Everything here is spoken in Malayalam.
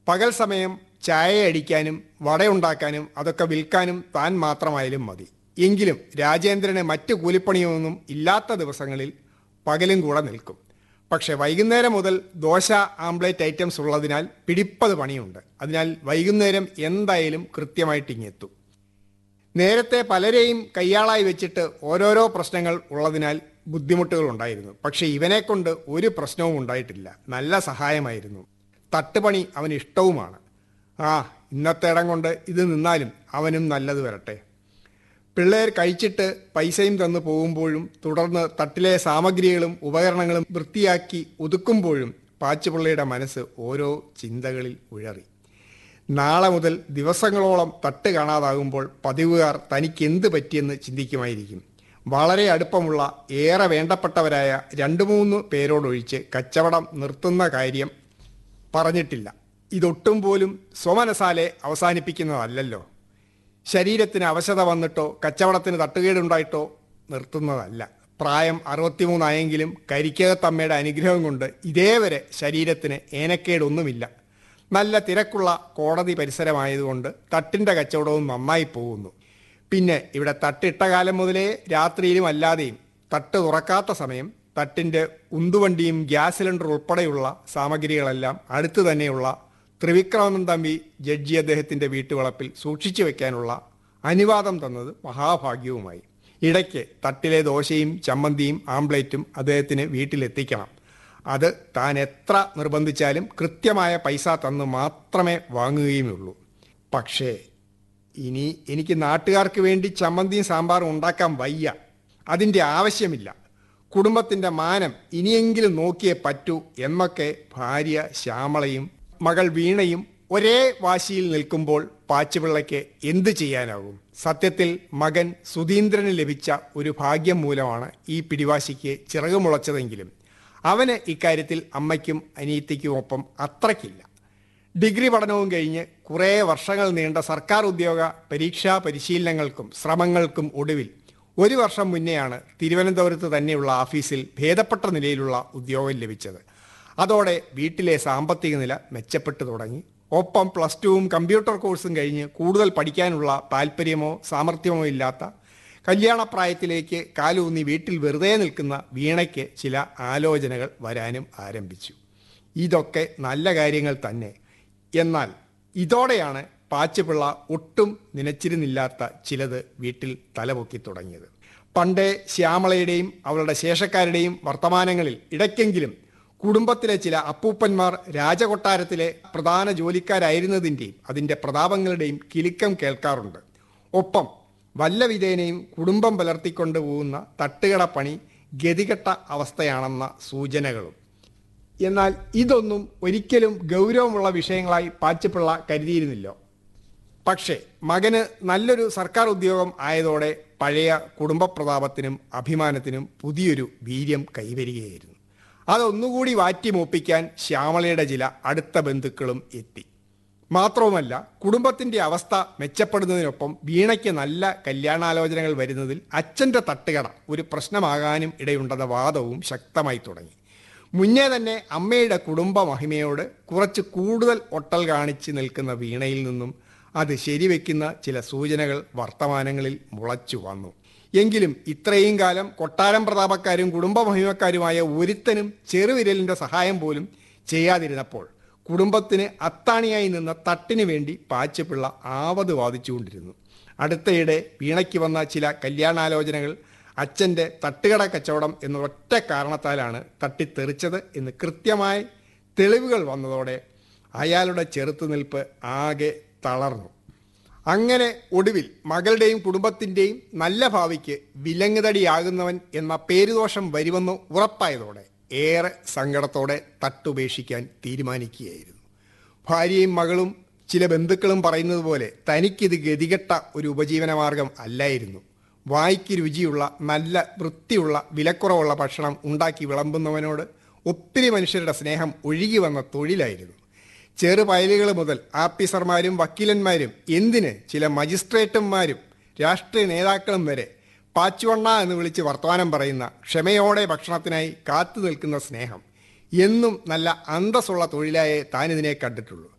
പകൽ സമയം ചായ അടിക്കാനും വടയുണ്ടാക്കാനും അതൊക്കെ വിൽക്കാനും താൻ മാത്രമായാലും മതി എങ്കിലും രാജേന്ദ്രന് മറ്റു കൂലിപ്പണിയൊന്നും ഇല്ലാത്ത ദിവസങ്ങളിൽ പകലും കൂടെ നിൽക്കും പക്ഷെ വൈകുന്നേരം മുതൽ ദോശ ആംപ്ലേറ്റ് ഐറ്റംസ് ഉള്ളതിനാൽ പിടിപ്പത് പണിയുണ്ട് അതിനാൽ വൈകുന്നേരം എന്തായാലും കൃത്യമായിട്ട് ഇങ്ങെത്തും നേരത്തെ പലരെയും കയ്യാളായി വെച്ചിട്ട് ഓരോരോ പ്രശ്നങ്ങൾ ഉള്ളതിനാൽ ബുദ്ധിമുട്ടുകൾ ഉണ്ടായിരുന്നു പക്ഷെ ഇവനെ കൊണ്ട് ഒരു പ്രശ്നവും ഉണ്ടായിട്ടില്ല നല്ല സഹായമായിരുന്നു തട്ടുപണി അവന് ഇഷ്ടവുമാണ് ആ ഇന്നത്തെ ഇടം കൊണ്ട് ഇത് നിന്നാലും അവനും നല്ലത് വരട്ടെ പിള്ളേർ കഴിച്ചിട്ട് പൈസയും തന്നു പോകുമ്പോഴും തുടർന്ന് തട്ടിലെ സാമഗ്രികളും ഉപകരണങ്ങളും വൃത്തിയാക്കി ഒതുക്കുമ്പോഴും പാച്ചുപിള്ളയുടെ മനസ്സ് ഓരോ ചിന്തകളിൽ ഉഴറി നാളെ മുതൽ ദിവസങ്ങളോളം തട്ട് കാണാതാകുമ്പോൾ പതിവുകാർ തനിക്ക് എന്ത് പറ്റിയെന്ന് ചിന്തിക്കുമായിരിക്കും വളരെ അടുപ്പമുള്ള ഏറെ വേണ്ടപ്പെട്ടവരായ രണ്ടു മൂന്ന് പേരോടൊഴിച്ച് കച്ചവടം നിർത്തുന്ന കാര്യം പറഞ്ഞിട്ടില്ല ഇതൊട്ടും പോലും സ്വമനസാലെ അവസാനിപ്പിക്കുന്നതല്ലല്ലോ ശരീരത്തിന് അവശത വന്നിട്ടോ കച്ചവടത്തിന് തട്ടുകേടുണ്ടായിട്ടോ നിർത്തുന്നതല്ല പ്രായം അറുപത്തിമൂന്നായെങ്കിലും കരിക്കകത്തമ്മയുടെ അനുഗ്രഹം കൊണ്ട് ഇതേവരെ ശരീരത്തിന് ഏനക്കേടൊന്നുമില്ല നല്ല തിരക്കുള്ള കോടതി പരിസരമായതുകൊണ്ട് തട്ടിൻ്റെ കച്ചവടവും നന്നായി പോകുന്നു പിന്നെ ഇവിടെ തട്ടിട്ട കാലം മുതലേ രാത്രിയിലും അല്ലാതെയും തട്ട് തുറക്കാത്ത സമയം തട്ടിൻ്റെ ഉന്തുവണ്ടിയും ഗ്യാസ് സിലിണ്ടർ ഉൾപ്പെടെയുള്ള സാമഗ്രികളെല്ലാം അടുത്തു തന്നെയുള്ള ത്രിവിക്രമൻ തമ്പി ജഡ്ജി അദ്ദേഹത്തിൻ്റെ വീട്ടുവളപ്പിൽ സൂക്ഷിച്ചു വെക്കാനുള്ള അനുവാദം തന്നത് മഹാഭാഗ്യവുമായി ഇടയ്ക്ക് തട്ടിലെ ദോശയും ചമ്മന്തിയും ആംപ്ലേറ്റും അദ്ദേഹത്തിന് വീട്ടിലെത്തിക്കണം അത് താൻ എത്ര നിർബന്ധിച്ചാലും കൃത്യമായ പൈസ തന്ന് മാത്രമേ വാങ്ങുകയുമുള്ളൂ പക്ഷേ ഇനി എനിക്ക് നാട്ടുകാർക്ക് വേണ്ടി ചമ്മന്തിയും സാമ്പാറും ഉണ്ടാക്കാൻ വയ്യ അതിൻ്റെ ആവശ്യമില്ല കുടുംബത്തിൻ്റെ മാനം ഇനിയെങ്കിലും നോക്കിയേ പറ്റൂ എന്നൊക്കെ ഭാര്യ ശ്യാമളയും മകൾ വീണയും ഒരേ വാശിയിൽ നിൽക്കുമ്പോൾ പാച്ചുപിള്ളയ്ക്ക് എന്തു ചെയ്യാനാകും സത്യത്തിൽ മകൻ സുധീന്ദ്രന് ലഭിച്ച ഒരു ഭാഗ്യം മൂലമാണ് ഈ പിടിവാശിക്ക് ചിറകുമുളച്ചതെങ്കിലും അവന് ഇക്കാര്യത്തിൽ അമ്മയ്ക്കും അനിയത്തിക്കുമൊപ്പം അത്രയ്ക്കില്ല ഡിഗ്രി പഠനവും കഴിഞ്ഞ് കുറേ വർഷങ്ങൾ നീണ്ട സർക്കാർ ഉദ്യോഗ പരീക്ഷാ പരിശീലനങ്ങൾക്കും ശ്രമങ്ങൾക്കും ഒടുവിൽ ഒരു വർഷം മുന്നെയാണ് തിരുവനന്തപുരത്ത് തന്നെയുള്ള ഓഫീസിൽ ഭേദപ്പെട്ട നിലയിലുള്ള ഉദ്യോഗം ലഭിച്ചത് അതോടെ വീട്ടിലെ സാമ്പത്തിക നില മെച്ചപ്പെട്ടു തുടങ്ങി ഒപ്പം പ്ലസ് ടുവും കമ്പ്യൂട്ടർ കോഴ്സും കഴിഞ്ഞ് കൂടുതൽ പഠിക്കാനുള്ള താല്പര്യമോ സാമർഥ്യമോ ഇല്ലാത്ത കല്യാണപ്രായത്തിലേക്ക് കാലൂന്നി വീട്ടിൽ വെറുതെ നിൽക്കുന്ന വീണയ്ക്ക് ചില ആലോചനകൾ വരാനും ആരംഭിച്ചു ഇതൊക്കെ നല്ല കാര്യങ്ങൾ തന്നെ എന്നാൽ ഇതോടെയാണ് പാച്ചുപിള്ള ഒട്ടും നനച്ചിരുന്നില്ലാത്ത ചിലത് വീട്ടിൽ തലപൊക്കി തുടങ്ങിയത് പണ്ടേ ശ്യാമളയുടെയും അവളുടെ ശേഷക്കാരുടെയും വർത്തമാനങ്ങളിൽ ഇടയ്ക്കെങ്കിലും കുടുംബത്തിലെ ചില അപ്പൂപ്പന്മാർ രാജകൊട്ടാരത്തിലെ പ്രധാന ജോലിക്കാരായിരുന്നതിൻ്റെയും അതിൻ്റെ പ്രതാപങ്ങളുടെയും കിലുക്കം കേൾക്കാറുണ്ട് ഒപ്പം വല്ല വിധേനയും കുടുംബം പുലർത്തിക്കൊണ്ടു പോകുന്ന തട്ടുകട പണി ഗതികെട്ട അവസ്ഥയാണെന്ന സൂചനകളും എന്നാൽ ഇതൊന്നും ഒരിക്കലും ഗൗരവമുള്ള വിഷയങ്ങളായി പാച്ചപ്പിള്ള കരുതിയിരുന്നില്ല പക്ഷേ മകന് നല്ലൊരു സർക്കാർ ഉദ്യോഗം ആയതോടെ പഴയ കുടുംബ പ്രതാപത്തിനും അഭിമാനത്തിനും പുതിയൊരു വീര്യം കൈവരികയായിരുന്നു അതൊന്നുകൂടി വാറ്റിമൂപ്പിക്കാൻ ശ്യാമളയുടെ ചില അടുത്ത ബന്ധുക്കളും എത്തി മാത്രവുമല്ല കുടുംബത്തിന്റെ അവസ്ഥ മെച്ചപ്പെടുന്നതിനൊപ്പം വീണയ്ക്ക് നല്ല കല്യാണാലോചനകൾ വരുന്നതിൽ അച്ഛന്റെ തട്ടുകട ഒരു പ്രശ്നമാകാനും ഇടയുണ്ടെന്ന വാദവും ശക്തമായി തുടങ്ങി മുന്നേ തന്നെ അമ്മയുടെ കുടുംബ മഹിമയോട് കുറച്ച് കൂടുതൽ ഒട്ടൽ കാണിച്ച് നിൽക്കുന്ന വീണയിൽ നിന്നും അത് ശരിവെക്കുന്ന ചില സൂചനകൾ വർത്തമാനങ്ങളിൽ മുളച്ചു വന്നു എങ്കിലും ഇത്രയും കാലം കൊട്ടാരം പ്രതാപക്കാരും കുടുംബ മഹിമക്കാരുമായ ഒരുത്തനും ചെറുവിരലിന്റെ സഹായം പോലും ചെയ്യാതിരുന്നപ്പോൾ കുടുംബത്തിന് അത്താണിയായി നിന്ന തട്ടിനു വേണ്ടി പാച്ചപ്പിള്ള ആവത് വാദിച്ചുകൊണ്ടിരുന്നു അടുത്തയിടെ വീണയ്ക്ക് വന്ന ചില കല്യാണാലോചനകൾ അച്ഛൻ്റെ തട്ടുകട കച്ചവടം എന്ന ഒറ്റ കാരണത്താലാണ് തട്ടിത്തെറിച്ചത് എന്ന് കൃത്യമായി തെളിവുകൾ വന്നതോടെ അയാളുടെ ചെറുത്തുനിൽപ്പ് ആകെ തളർന്നു അങ്ങനെ ഒടുവിൽ മകളുടെയും കുടുംബത്തിൻ്റെയും നല്ല ഭാവിക്ക് വിലങ്ങുതടിയാകുന്നവൻ എന്ന പേരുദോഷം വരുമെന്ന് ഉറപ്പായതോടെ ഏറെ സങ്കടത്തോടെ തട്ടുപേക്ഷിക്കാൻ തീരുമാനിക്കുകയായിരുന്നു ഭാര്യയും മകളും ചില ബന്ധുക്കളും പറയുന്നത് പോലെ തനിക്കിത് ഗതികെട്ട ഒരു ഉപജീവനമാർഗം അല്ലായിരുന്നു വായ്ക്ക് രുചിയുള്ള നല്ല വൃത്തിയുള്ള വിലക്കുറവുള്ള ഭക്ഷണം ഉണ്ടാക്കി വിളമ്പുന്നവനോട് ഒത്തിരി മനുഷ്യരുടെ സ്നേഹം ഒഴുകി വന്ന തൊഴിലായിരുന്നു ചെറുപയലുകൾ മുതൽ ആഫീസർമാരും വക്കീലന്മാരും എന്തിന് ചില മജിസ്ട്രേറ്റുമാരും രാഷ്ട്രീയ നേതാക്കളും വരെ പാച്ചുവണ്ണ എന്ന് വിളിച്ച് വർത്തമാനം പറയുന്ന ക്ഷമയോടെ ഭക്ഷണത്തിനായി കാത്തു നിൽക്കുന്ന സ്നേഹം എന്നും നല്ല അന്തസ്സുള്ള തൊഴിലായേ താനിതിനെ കണ്ടിട്ടുള്ളൂ